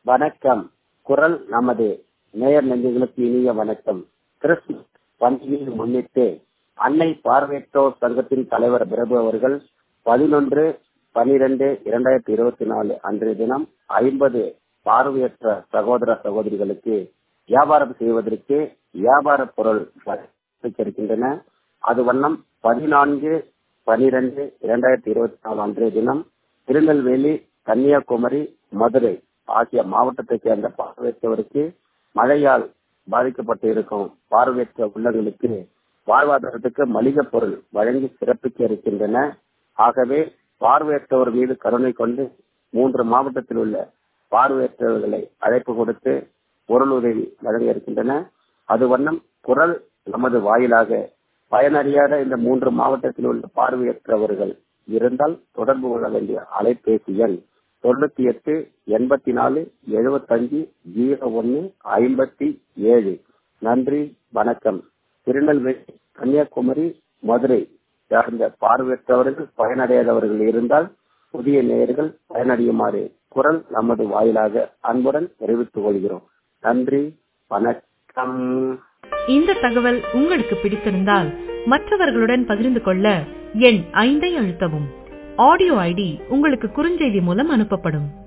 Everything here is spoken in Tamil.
வணக்கம் குரல் நமது நேயர் நெஞ்சங்களுக்கு இனிய வணக்கம் கிறிஸ்துமஸ் பண்டிகையை முன்னிட்டு அன்னை பார்வையற்றோர் சங்கத்தின் தலைவர் பிரபு அவர்கள் பதினொன்று பனிரெண்டு இரண்டாயிரத்தி இருபத்தி நாலு அன்றைய தினம் ஐம்பது பார்வையற்ற சகோதர சகோதரிகளுக்கு வியாபாரம் செய்வதற்கு வியாபார பொருள் இருக்கின்றன அது வண்ணம் பதினான்கு பனிரெண்டு இரண்டாயிரத்தி இருபத்தி நாலு அன்றைய தினம் திருநெல்வேலி கன்னியாகுமரி மதுரை ஆகிய மாவட்டத்தைச் சேர்ந்த பார்வையற்றவருக்கு மழையால் பாதிக்கப்பட்டு இருக்கும் பார்வையற்ற உள்ளங்களுக்கு வாழ்வாதாரத்துக்கு மளிகை பொருள் வழங்கி சிறப்பிக்க இருக்கின்றன ஆகவே பார்வையற்றவர் மீது கருணை கொண்டு மூன்று மாவட்டத்தில் உள்ள பார்வையற்றவர்களை அழைப்பு கொடுத்து பொருள் உதவி வழங்க இருக்கின்றன அது வண்ணம் குரல் நமது வாயிலாக பயனறியாத இந்த மூன்று மாவட்டத்தில் உள்ள பார்வையற்றவர்கள் இருந்தால் தொடர்பு கொள்ள வேண்டிய அலைபேசி எண் தொண்ணூத்தி எட்டு எண்பத்தி நாலு எழுபத்தஞ்சு ஜீரோ ஒன்னு ஐம்பத்தி ஏழு நன்றி வணக்கம் திருநெல்வேலி கன்னியாகுமரி மதுரை சார்ந்த பார்வையற்றவர்கள் பயனடையாதவர்கள் இருந்தால் புதிய நேயர்கள் பயனடையுமாறு குரல் நமது வாயிலாக அன்புடன் தெரிவித்துக் கொள்கிறோம் நன்றி வணக்கம் இந்த தகவல் உங்களுக்கு பிடித்திருந்தால் மற்றவர்களுடன் பகிர்ந்து கொள்ள எண் ஐந்தை அழுத்தவும் ஆடியோ ஐடி உங்களுக்கு குறுஞ்செய்தி மூலம் அனுப்பப்படும்